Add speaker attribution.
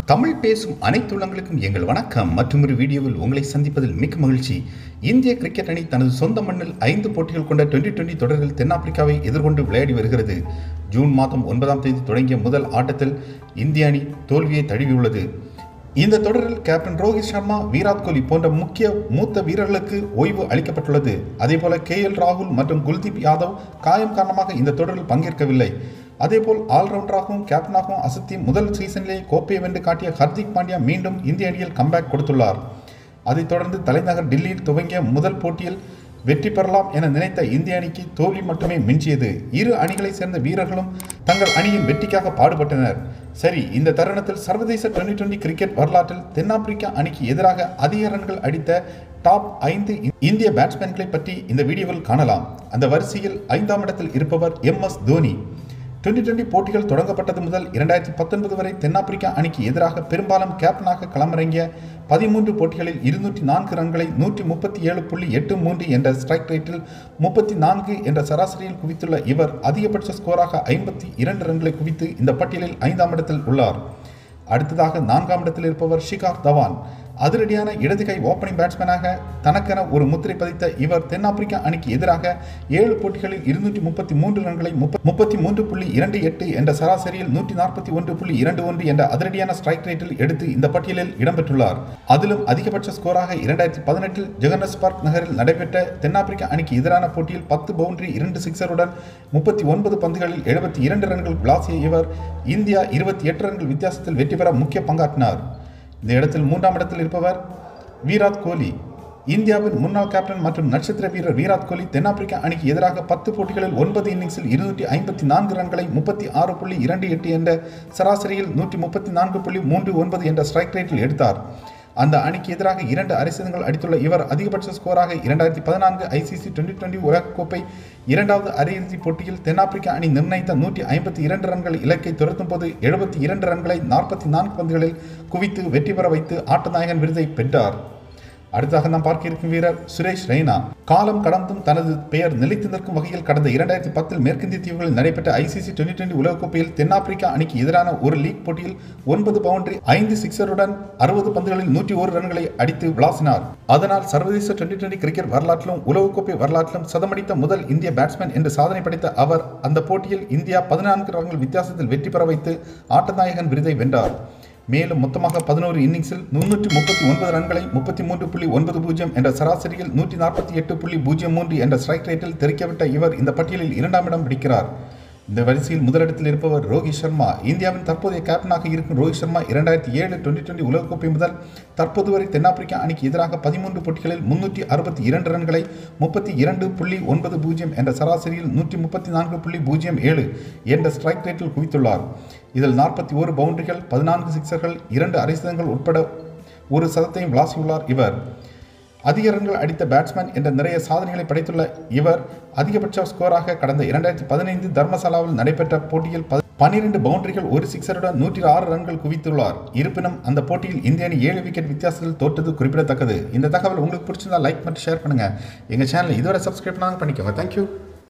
Speaker 1: தமிழ் பேசும் அனைத்துள்ளங்களுக்கும் எங்கள் வணக்கம் மற்றும் ஒரு வீடியோவில் உங்களை சந்திப்பதில் மிக்க மகிழ்ச்சி இந்திய கிரிக்கெட் அணி தனது சொந்த மண்ணில் ஐந்து போட்டிகள் கொண்ட டுவெண்டி டுவெண்டி தொடரில் தென்னாப்பிரிக்காவை எதிர்கொண்டு விளையாடி வருகிறது ஜூன் மாதம் ஒன்பதாம் தேதி தொடங்கிய முதல் ஆட்டத்தில் இந்திய அணி தோல்வியை தழுவியுள்ளது இந்த தொடரில் கேப்டன் ரோஹித் சர்மா விராட் கோலி போன்ற முக்கிய மூத்த வீரர்களுக்கு ஓய்வு அளிக்கப்பட்டுள்ளது அதேபோல கே எல் ராகுல் மற்றும் குல்தீப் யாதவ் காயம் காரணமாக இந்த தொடரில் பங்கேற்கவில்லை அதேபோல் ஆல்ரவுண்டராகவும் கேப்டனாகவும் அசத்தி முதல் சீசனிலேயே கோப்பையை வென்று காட்டிய ஹர்திக் பாண்டியா மீண்டும் இந்திய அணியில் கம்பேக் கொடுத்துள்ளார் அதைத் தொடர்ந்து தலைநகர் டில்லியில் துவங்கிய முதல் போட்டியில் வெற்றி பெறலாம் என நினைத்த இந்திய அணிக்கு தோல்வி மட்டுமே மிஞ்சியது இரு அணிகளைச் சேர்ந்த வீரர்களும் தங்கள் அணியின் வெற்றிக்காக பாடுபட்டனர் சரி இந்த தருணத்தில் சர்வதேச டுவெண்டி டுவெண்டி கிரிக்கெட் வரலாற்றில் தென்னாப்பிரிக்கா அணிக்கு எதிராக அதிக ரன்கள் அடித்த டாப் ஐந்து இந்திய பேட்ஸ்மேன்களை பற்றி இந்த வீடியோவில் காணலாம் அந்த வரிசையில் ஐந்தாம் இடத்தில் இருப்பவர் M S Dhoni twenty twenty போட்டிகள் தொடங்கப்பட்டது முதல் இரண்டாயிரத்தி பத்தொன்பது வரை தென்னாப்பிரிக்கா அணிக்கு எதிராக பெரும்பாலும் கேப்டனாக களமிறங்கிய பதிமூன்று போட்டிகளில் இருநூற்றி நான்கு ரன்களை நூற்றி முப்பத்தி ஏழு புள்ளி எட்டு மூன்று என்ற ஸ்ட்ரைக் ரேட்டில் முப்பத்தி நான்கு என்ற சராசரியில் குவித்துள்ள இவர் அதிகபட்ச ஸ்கோராக ஐம்பத்தி இரண்டு ரன்களை குவித்து இந்த பட்டியலில் ஐந்தாம் இடத்தில் உள்ளார் அடுத்ததாக நான்காம் இடத்தில் இருப்பவர் ஷிகார் தவான் அதிரடியான இடது கை ஓப்பனிங் பேட்ஸ்மேனாக தனக்கென ஒரு முத்திரை பதித்த இவர் தென்னாப்பிரிக்கா அணிக்கு எதிராக ஏழு போட்டிகளில் இருநூற்றி முப்பத்தி மூன்று ரன்களை முப்பத்தி மூன்று புள்ளி இரண்டு எட்டு என்ற சராசரியில் நூற்றி நாற்பத்தி ஒன்று புள்ளி இரண்டு ஒன்று என்ற அதிரடியான ஸ்ட்ரைக் ரேட்டில் எடுத்து இந்த பட்டியலில் இடம்பெற்றுள்ளார் அதிலும் அதிகபட்ச ஸ்கோராக இரண்டாயிரத்தி பதினெட்டில் ஜெகன்னஸ்பர்க் நகரில் நடைபெற்ற தென்னாப்பிரிக்கா அணிக்கு எதிரான போட்டியில் பத்து பவுண்டரி இரண்டு சிக்ஸருடன் முப்பத்தி ஒன்பது பந்துகளில் எழுபத்தி இரண்டு ரன்கள் விளாசிய இவர் இந்தியா இருபத்தி எட்டு ரன்கள் வித்தியாசத்தில் வெற்றி பெற முக்கிய பங்காற்றினார் இந்த இடத்தில் மூன்றாம் இடத்தில் இருப்பவர் விராட் கோலி இந்தியாவின் முன்னாள் கேப்டன் மற்றும் நட்சத்திர வீரர் விராட் கோலி தென்னாப்பிரிக்கா அணிக்கு எதிராக பத்து போட்டிகளில் ஒன்பது இன்னிங்ஸில் இருநூற்றி ஐம்பத்தி நான்கு ரன்களை முப்பத்தி ஆறு புள்ளி இரண்டு எட்டு என்ற சராசரியில் நூற்றி முப்பத்தி நான்கு புள்ளி மூன்று ஒன்பது என்ற ஸ்ட்ரைக் ரேட்டில் எடுத்தார் அந்த அணிக்கு எதிராக இரண்டு அரைசதங்கள் அடித்துள்ள இவர் அதிகபட்ச ஸ்கோராக இரண்டாயிரத்தி பதினான்கு ஐசிசி டுவெண்டி டுவெண்டி உலகக்கோப்பை இரண்டாவது அரையிறுதிப் போட்டியில் தென்னாப்பிரிக்கா அணி நிர்ணயித்த நூற்றி ஐம்பத்தி இரண்டு ரன்கள் இலக்கை துரத்தும் போது எழுபத்தி இரண்டு ரன்களை நாற்பத்தி நான்கு பந்துகளில் குவித்து வெற்றி பெற வைத்து ஆட்டநாயகன் விருதை பெற்றார் அடுத்ததாக நாம் பார்க்க இருக்கும் வீரர் சுரேஷ் ரெய்னா காலம் கடந்தும் தனது பெயர் நிலைத்து நிற்கும் வகையில் கடந்த இரண்டாயிரத்தி பத்தில் மேற்கிந்திய தீவுகளில் நடைபெற்ற ஐசிசி டுவெண்டி டுவெண்டி உலகக்கோப்பையில் தென்னாப்பிரிக்கா அணிக்கு எதிரான ஒரு லீக் போட்டியில் ஒன்பது பவுண்டரி ஐந்து சிக்ஸருடன் அறுபது பந்துகளில் நூற்றி ஒரு ரன்களை அடித்து விளாசினார் அதனால் சர்வதேச டுவெண்டி டுவெண்டி கிரிக்கெட் வரலாற்றிலும் உலகக்கோப்பை வரலாற்றிலும் சதமடித்த முதல் இந்திய பேட்ஸ்மேன் என்று சாதனை படைத்த அவர் அந்த போட்டியில் இந்தியா பதினான்கு ரன்கள் வித்தியாசத்தில் வெற்றி பெற வைத்து ஆட்டநாயகன் விருதை வென்றார் மேலும் மொத்தமாக பதினோரு இன்னிங்ஸில் முன்னூற்றி முப்பத்தி ஒன்பது ரன்களை முப்பத்தி மூன்று புள்ளி ஒன்பது பூஜ்ஜியம் என்ற சராசரியில் நூற்றி நாற்பத்தி எட்டு புள்ளி பூஜ்ஜியம் மூன்று என்ற ஸ்ட்ரைக் ரேட்டில் தெரிவிக்கப்பட்ட இவர் இந்த பட்டியலில் இரண்டாம் இடம் பிடிக்கிறார் இந்த வரிசையில் முதலிடத்தில் இருப்பவர் ரோஹித் சர்மா இந்தியாவின் தற்போதைய கேப்டனாக இருக்கும் ரோஹித் சர்மா இரண்டாயிரத்தி ஏழு டுவெண்டி டுவெண்டி உலகக்கோப்பை முதல் தற்போது வரை தென்னாப்பிரிக்கா அணிக்கு எதிராக பதிமூன்று போட்டிகளில் முன்னூற்றி அறுபத்தி இரண்டு ரன்களை முப்பத்தி இரண்டு புள்ளி ஒன்பது பூஜ்ஜியம் என்ற சராசரியில் நூற்றி முப்பத்தி நான்கு புள்ளி பூஜ்ஜியம் ஏழு என்ற ஸ்ட்ரைக் ரேட்டில் குவித்துள்ளார் இதில் நாற்பத்தி ஒரு பவுண்டரிகள் பதினான்கு சிக்ஸர்கள் இரண்டு அரைசதங்கள் உட்பட ஒரு சதத்தையும் விளாசியுள்ளார் இவர் அதிக ரன்கள் அடித்த பேட்ஸ்மேன் என்ற நிறைய சாதனைகளை படைத்துள்ள இவர் அதிகபட்ச ஸ்கோராக கடந்த இரண்டாயிரத்தி பதினைந்து தர்மசாலாவில் நடைபெற்ற போட்டியில் பன்னிரண்டு பவுண்டரிகள் ஒரு சிக்ஸருடன் நூற்றி ஆறு ரன்கள் குவித்துள்ளார் இருப்பினும் அந்த போட்டியில் இந்திய அணி ஏழு விக்கெட் வித்தியாசத்தில் தோற்றது குறிப்பிடத்தக்கது இந்த தகவல் உங்களுக்கு பிடிச்சிருந்தா லைக் மற்றும் ஷேர் பண்ணுங்க எங்க சேனல் இதுவரை சப்ஸ்கிரைப் பண்ணாங்க பண்ணிக்கோங்க தேங்க்யூ